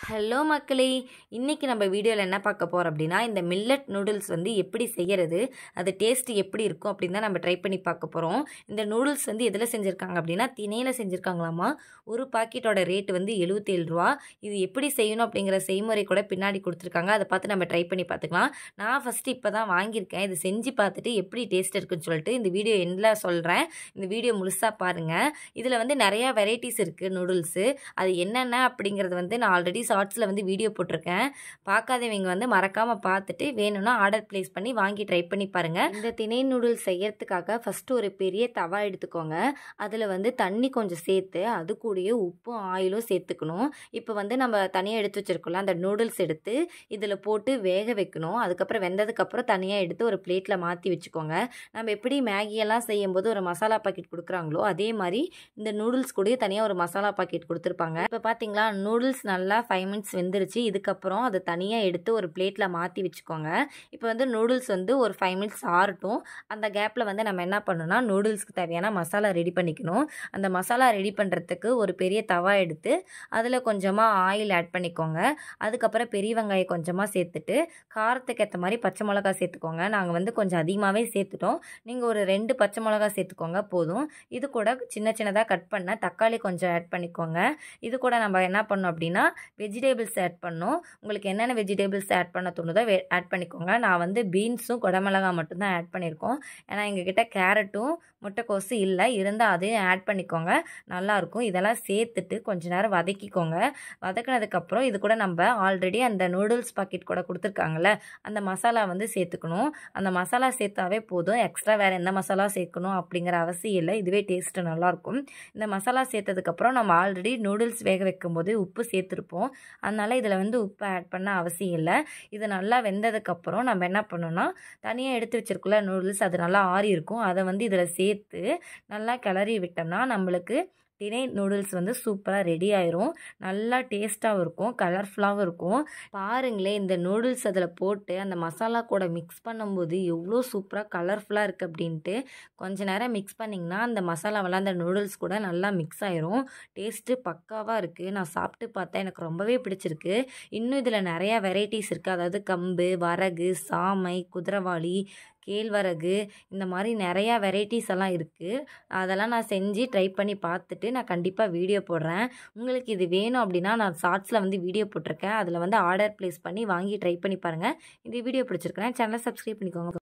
hello மக்களே இன்றைக்கி நம்ம வீடியோவில் என்ன பார்க்க போகிறோம் அப்படின்னா இந்த மில்லட் நூடுல்ஸ் வந்து எப்படி செய்கிறது அது டேஸ்ட் எப்படி இருக்கும் அப்படின்னு தான் நம்ம ட்ரை பண்ணி பார்க்க போகிறோம் இந்த நூடுல்ஸ் வந்து எதில் செஞ்சுருக்காங்க அப்படின்னா திணையில் செஞ்சுருக்காங்களாமா ஒரு பாக்கெட்டோட ரேட் வந்து எழுபத்தேழு ரூபா இது எப்படி செய்யணும் அப்படிங்கிற செய்முறை கூட பின்னாடி கொடுத்துருக்காங்க அதை பார்த்து நம்ம ட்ரை பண்ணி பார்த்துக்கலாம் நான் ஃபஸ்ட்டு இப்போ தான் வாங்கியிருக்கேன் இது செஞ்சு பார்த்துட்டு எப்படி டேஸ்ட் இருக்குன்னு சொல்லிட்டு இந்த வீடியோ எண்டில் சொல்கிறேன் இந்த வீடியோ முழுசாக பாருங்கள் இதில் வந்து நிறையா வெரைட்டிஸ் இருக்குது நூடுல்ஸு அது என்னென்ன அப்படிங்கிறது வந்து நான் ஆல்ரெடி ஷார்ட்ஸில் வந்து வீடியோ போட்டிருக்கேன் பார்க்காதவங்க வந்து மறக்காமல் பார்த்துட்டு வேணும்னா ஆர்டர் ப்ளேஸ் பண்ணி வாங்கி ட்ரை பண்ணி பாருங்கள் இந்த திணை நூடுல்ஸ் செய்யறதுக்காக ஃபஸ்ட்டு ஒரு பெரிய தவா எடுத்துக்கோங்க அதில் வந்து தண்ணி கொஞ்சம் சேர்த்து அது கூடயே உப்பும் ஆயிலும் சேர்த்துக்கணும் இப்போ வந்து நம்ம தனியாக எடுத்து வச்சுருக்கோம்ல அந்த நூடுல்ஸ் எடுத்து இதில் போட்டு வேக வைக்கணும் அதுக்கப்புறம் வெந்ததுக்கப்புறம் தனியாக எடுத்து ஒரு பிளேட்டில் மாற்றி வச்சுக்கோங்க நம்ம எப்படி மேகியெல்லாம் செய்யும்போது ஒரு மசாலா பாக்கெட் கொடுக்குறாங்களோ அதே மாதிரி இந்த நூடுல்ஸ் கூடயே தனியாக ஒரு மசாலா பாக்கெட் கொடுத்துருப்பாங்க இப்போ பார்த்தீங்களா நூடுல்ஸ் நல்லா ஃபைவ் மினிட்ஸ் வெந்துருச்சு இதுக்கப்புறம் அதை தனியாக எடுத்து ஒரு பிளேட்டில் மாற்றி வச்சுக்கோங்க இப்போ வந்து நூடுல்ஸ் வந்து ஒரு ஃபைவ் மினிட்ஸ் ஆறட்டும் அந்த கேப்பில் வந்து நம்ம என்ன பண்ணணும்னா நூடுல்ஸ்க்கு தேவையான மசாலா ரெடி பண்ணிக்கணும் அந்த மசாலா ரெடி பண்ணுறதுக்கு ஒரு பெரிய தவா எடுத்து அதில் கொஞ்சமாக ஆயில் ஆட் பண்ணிக்கோங்க அதுக்கப்புறம் பெரிய வெங்காயம் கொஞ்சமாக சேர்த்துட்டு காரத்துக்கு ஏற்ற மாதிரி பச்சை மிளகா சேர்த்துக்கோங்க நாங்கள் வந்து கொஞ்சம் அதிகமாகவே சேர்த்துட்டோம் நீங்கள் ஒரு ரெண்டு பச்சை மிளகா சேர்த்துக்கோங்க போதும் இது கூட சின்ன சின்னதாக கட் பண்ண தக்காளி கொஞ்சம் ஆட் பண்ணிக்கோங்க இது கூட நம்ம என்ன பண்ணோம் அப்படின்னா வெஜிடபிள்ஸ் ஆட் பண்ணோம் உங்களுக்கு என்னென்ன வெஜிடபிள்ஸ் ஆட் பண்ண தோணுதோ ஆட் பண்ணிக்கோங்க நான் வந்து பீன்ஸும் குடமிளகா மட்டும்தான் ஆட் பண்ணியிருக்கோம் ஏன்னா எங்ககிட்ட கேரட்டும் முட்டைக்கோசு இல்லை இருந்தால் அதையும் ஆட் பண்ணிக்கோங்க நல்லாயிருக்கும் இதெல்லாம் சேர்த்துட்டு கொஞ்ச நேரம் வதக்கிக்கோங்க வதக்கினதுக்கப்புறம் இது கூட நம்ம ஆல்ரெடி அந்த நூடுல்ஸ் பாக்கெட் கூட கொடுத்துருக்காங்கல்ல அந்த மசாலா வந்து சேர்த்துக்கணும் அந்த மசாலா சேர்த்தாவே போதும் எக்ஸ்ட்ரா வேறு எந்த மசாலா சேர்க்கணும் அப்படிங்கிற அவசியம் இல்லை இதுவே டேஸ்ட்டு நல்லாயிருக்கும் இந்த மசாலா சேர்த்ததுக்கப்புறம் நம்ம ஆல்ரெடி நூடுல்ஸ் வேக வைக்கும்போது உப்பு சேர்த்துருப்போம் அதனால் இதில் வந்து உப்பு ஆட் பண்ண அவசியம் இல்லை இது நல்லா வெந்ததுக்கப்புறம் நம்ம என்ன பண்ணோம்னா தனியாக எடுத்து வச்சிருக்கோம்ல நூடுல்ஸ் அது நல்லா ஆறி இருக்கும் அதை வந்து இதில் சேர்த்து நல்லா கிளறி விட்டோம்னா நம்மளுக்கு திணை நூடுல்ஸ் வந்து சூப்பராக ரெடி ஆயிரும் நல்லா டேஸ்ட்டாகவும் இருக்கும் கலர்ஃபுல்லாகவும் இருக்கும் பாருங்களேன் இந்த நூடுல்ஸ் அதில் போட்டு அந்த மசாலா கூட மிக்ஸ் பண்ணும்போது எவ்வளோ சூப்பராக கலர்ஃபுல்லாக இருக்குது அப்படின்ட்டு கொஞ்ச நேரம் மிக்ஸ் பண்ணிங்கன்னா அந்த மசாலாவெல்லாம் அந்த நூடுல்ஸ் கூட நல்லா மிக்ஸ் ஆயிரும் டேஸ்ட்டு பக்காவாக இருக்குது நான் சாப்பிட்டு பார்த்தேன் எனக்கு ரொம்பவே பிடிச்சிருக்கு இன்னும் இதில் நிறையா வெரைட்டிஸ் இருக்குது அதாவது கம்பு வரகு சாமை குதிரவாளி கேழ்வரகு இந்த மாதிரி நிறையா வெரைட்டிஸ் எல்லாம் இருக்குது அதெல்லாம் நான் செஞ்சு ட்ரை பண்ணி பார்த்துட்டு நான் கண்டிப்பாக வீடியோ போடுறேன் உங்களுக்கு இது வேணும் அப்படின்னா நான் ஷார்ட்ஸில் வந்து வீடியோ போட்டிருக்கேன் அதில் வந்து ஆர்டர் ப்ளேஸ் பண்ணி வாங்கி ட்ரை பண்ணி பாருங்கள் இந்த வீடியோ பிடிச்சிருக்கேன் சேனலை சப்ஸ்கிரைப் பண்ணிக்கோங்க